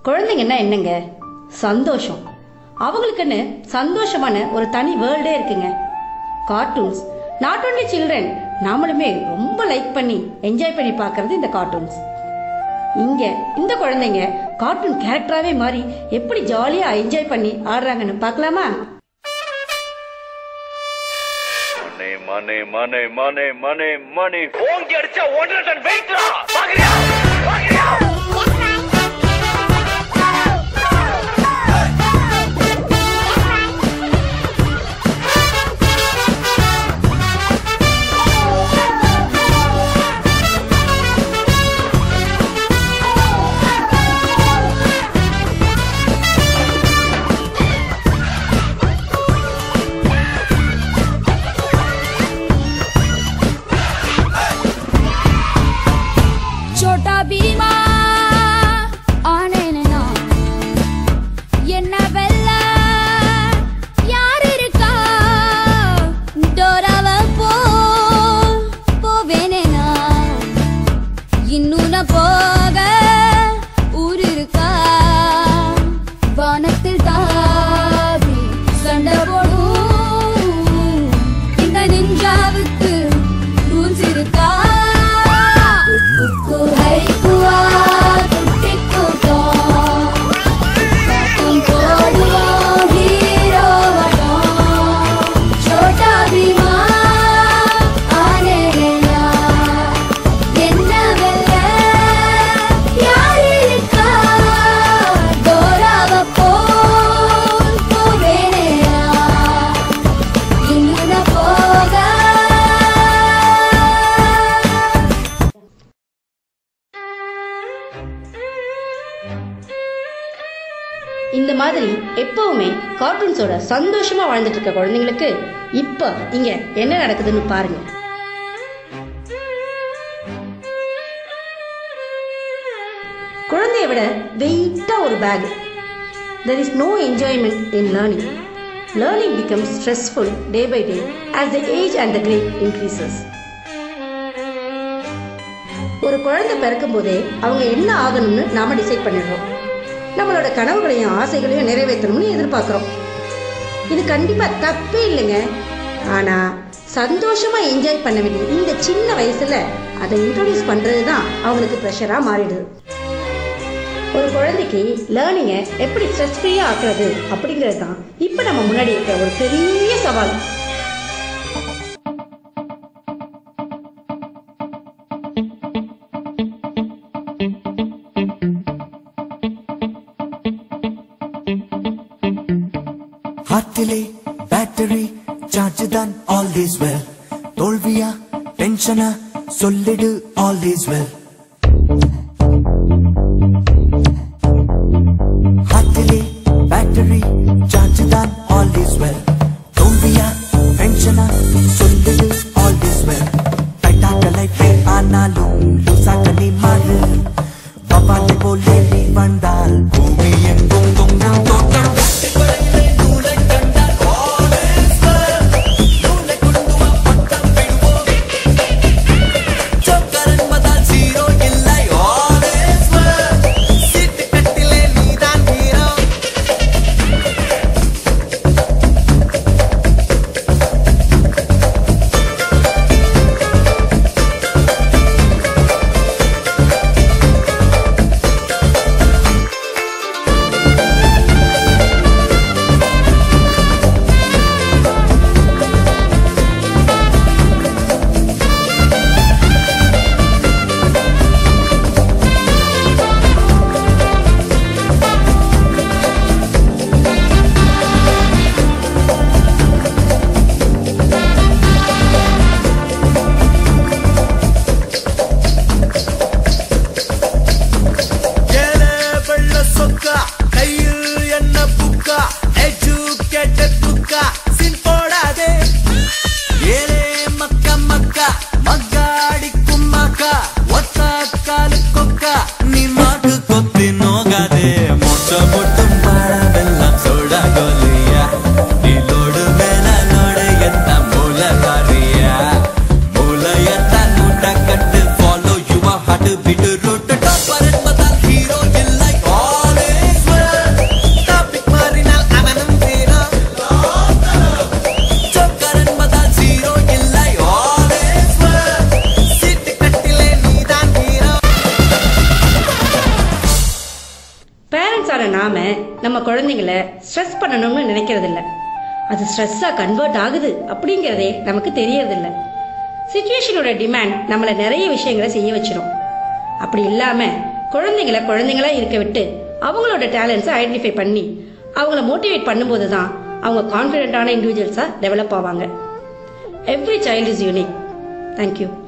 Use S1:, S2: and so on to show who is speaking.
S1: குழந்தைங்கன்னா என்னங்க சந்தோஷம் அவங்களுக்குன்னு சந்தோஷமான ஒரு தனி வேர்ல்டே இருக்குங்க கார்ட்டூன்ஸ் நாட் only சில்ட்ரன் நாமளுமே ரொம்ப லைக் பண்ணி என்ஜாய் பண்ணி பார்க்கறது இந்த கார்ட்டூன்ஸ் இங்க இந்த குழந்தைங்க கார்ட்டூன் கேரக்டராகவே மாறி எப்படி ஜாலியா என்ஜாய் பண்ணி ஆடுறாங்கன்னு பார்க்கலாமா
S2: மணி மணி மணி மணி மணி மணி ஓங்கி அடிச்சா ஒன்றரை டன் வெயிட்ரா பாக்குறியா பாக்குறியா
S3: छोटा भीमा ஆனேனே நான். என்ன வெல்ல யார் இருக்கா? டோராவ போல் போவேனே நான். இன்னும் நான் போக ஊர் இருக்கா? வானத்தில் தாவி சண்டை போடும் இந்த நிஞ்சாவுக்கு rules இருக்கா? குக்கு ஹைக்குவா, குட்டி கூட்டம். காட்டும் போடுவோம் ஹீரோவாட்டம். சோட்டா பீமா, ஆனேனா. என்ன வெல்ல யார் இருக்கா? டோராவ போல் போவேனேனா. இன்னும் நான் போக
S1: இந்த மாதிரி எப்பவுமே கார்ட்டூன்ஸோட சந்தோஷமா வாழ்ந்துட்டு இருக்க குழந்தைங்களுக்கு இப்ப இங்க என்ன நடக்குதுன்னு பாருங்க குழந்தைய விட வெயிட்டா ஒரு bag there is no enjoyment in learning learning becomes stressful day by day as the age and the grade increases ஒரு குழந்தை பிறக்கும் போதே அவங்க என்ன ஆகணும்னு நாம டிசைட் பண்ணிடுறோம் நம்மளோட கனவுகளையும் ஆசைகளையும் நிறைவேற்றணும்னு எதிர்பார்க்குறோம் இது கண்டிப்பா தப்பே இல்லைங்க ஆனா சந்தோஷமா என்ஜாய் பண்ண வேண்டிய இந்த சின்ன வயசுல அதை இன்ட்ரோடியூஸ் பண்றது தான் அவங்களுக்கு ப்ரெஷரா மாறிடுது ஒரு குழந்தைக்கு லேர்னிங்கை எப்படி ஸ்ட்ரெஸ் ஃப்ரீயா ஆக்குறது அப்படிங்கிறது தான் இப்போ நம்ம முன்னாடி இருக்க ஒரு பெரிய சவால்
S4: ஹார்ட்டிலே பேட்டரி சார்ஜ் தான் ஆல் இஸ் வெல் தோல்வியா டென்ஷனா சொல்லிடு ஆல் இஸ் வெல் ஹார்ட்டிலே பேட்டரி சார்ஜ் தான் ஆல் இஸ் வெல் தோல்வியா டென்ஷனா சொல்லிடு ஆல் இஸ் வெல் டைட்டாக்க லைஃபே ஆனாலும் லூசாக்க நீ மாறு பப்பாலை போலே நீ வந்தால் பூமி எங்கும் தொங்கும் தோட்டம்
S1: நம்ம குழந்தைங்கள ஸ்ட்ரெஸ் பண்ணணும்னு நினைக்கிறதில்ல அது ஸ்ட்ரெஸ்ஸாக கன்வெர்ட் ஆகுது அப்படிங்கிறதே நமக்கு தெரியறதில்ல சுச்சுவேஷனோட டிமாண்ட் நம்மளை நிறைய விஷயங்களை செய்ய வச்சிரும் அப்படி இல்லாம குழந்தைங்கள குழந்தைங்களா இருக்க விட்டு அவங்களோட டேலண்ட்ஸை ஐடென்டிஃபை பண்ணி அவங்கள மோட்டிவேட் பண்ணும்போது தான் அவங்க கான்ஃபிடென்ட்டான இண்டிவிஜுவல்ஸாக டெவலப் ஆவாங்க every child is unique thank you